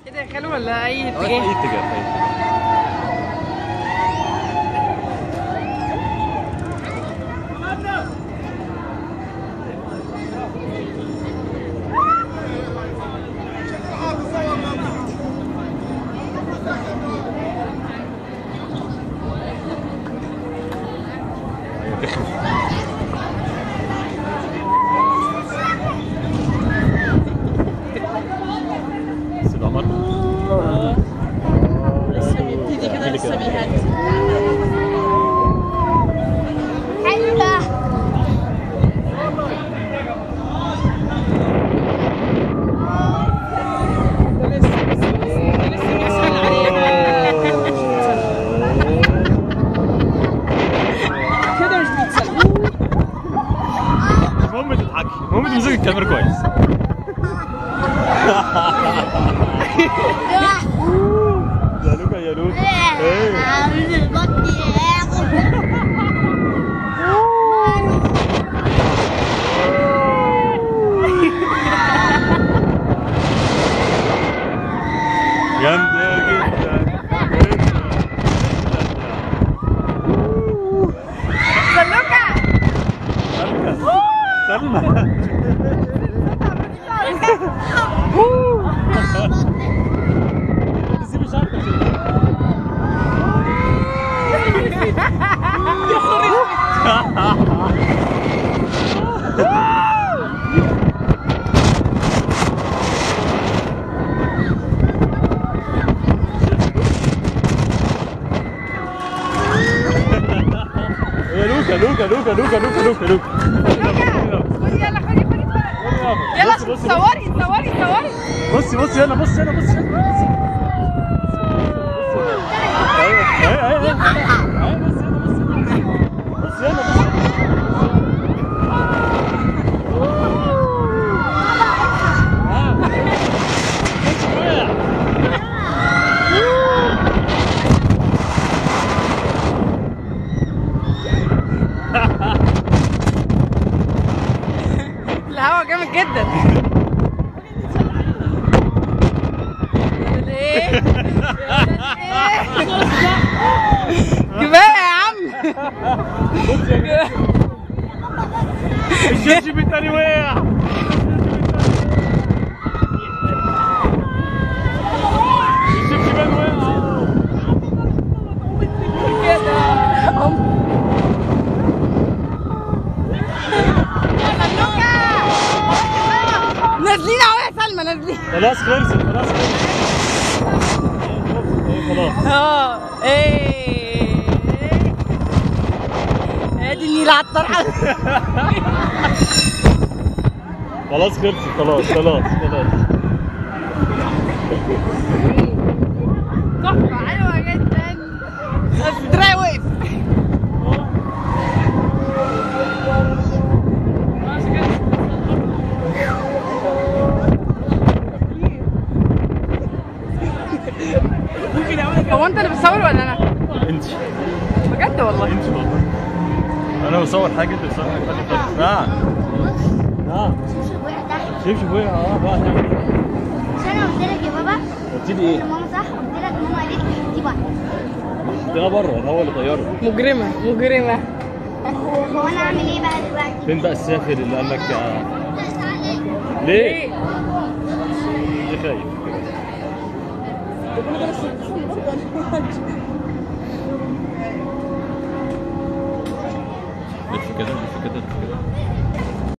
ايه ده يا خالو ولا اي اه في اتجاه؟ اي اتجاه في اي اتجاه سيد عمر لسه بيبتدي كده بيبتدي لسه كده. بيهدي حلوة ده لسه لسه لسه لسه بيسخن عليها كده مش بيتسلق المهم تضحكي المهم تمسكي الكاميرا كويس يا لوكا يا لوكا ايه عامل البط ياخد جامدة جدا سلوكة سلمى سلمى سيبي شعرك يا لوكا لوكا لوكا لوكا لوكا لوكا لوكا خدي يلا خدي خدي يلا بصي بصي صوري صوري صوري بصي بصي هنا بصي هنا بصي هنا ايوه ايوه ايوه ايوه بصي هنا بصي بصي هنا بصي الهوا جامد جدا ايه كفايه يا عم الشبشب التاني وقع الشبشبان وقع كده نازلين اهو يا سلمى نازلين خلاص خلصت خلاص خلصت ايه خلاص اه ايه ادي النيل على الطرحه خلاص خلصت خلاص خلاص خلاص تحفه حلوه جدا بس دراعي وقف هو انت اللي بتصور ولا انا؟ انت بجد والله انت والله انا بصور حاجه انت بتصور حاجه ثانيه خالص نعم نعم وقع تحت شبشب وقع اه بقى نعمل ايه؟ مش انا قلت لك يا بابا قلت لي ايه؟ ماما صح قلت لك ماما قالت لي حطيه بره ده بره هو اللي طيره مجرمه مجرمه هو انا اعمل ايه بقى دلوقتي؟ فين بقى السافر اللي قال لك آه، ليه؟ ايه؟ ليه خايف؟ لف كده لف كده لف كده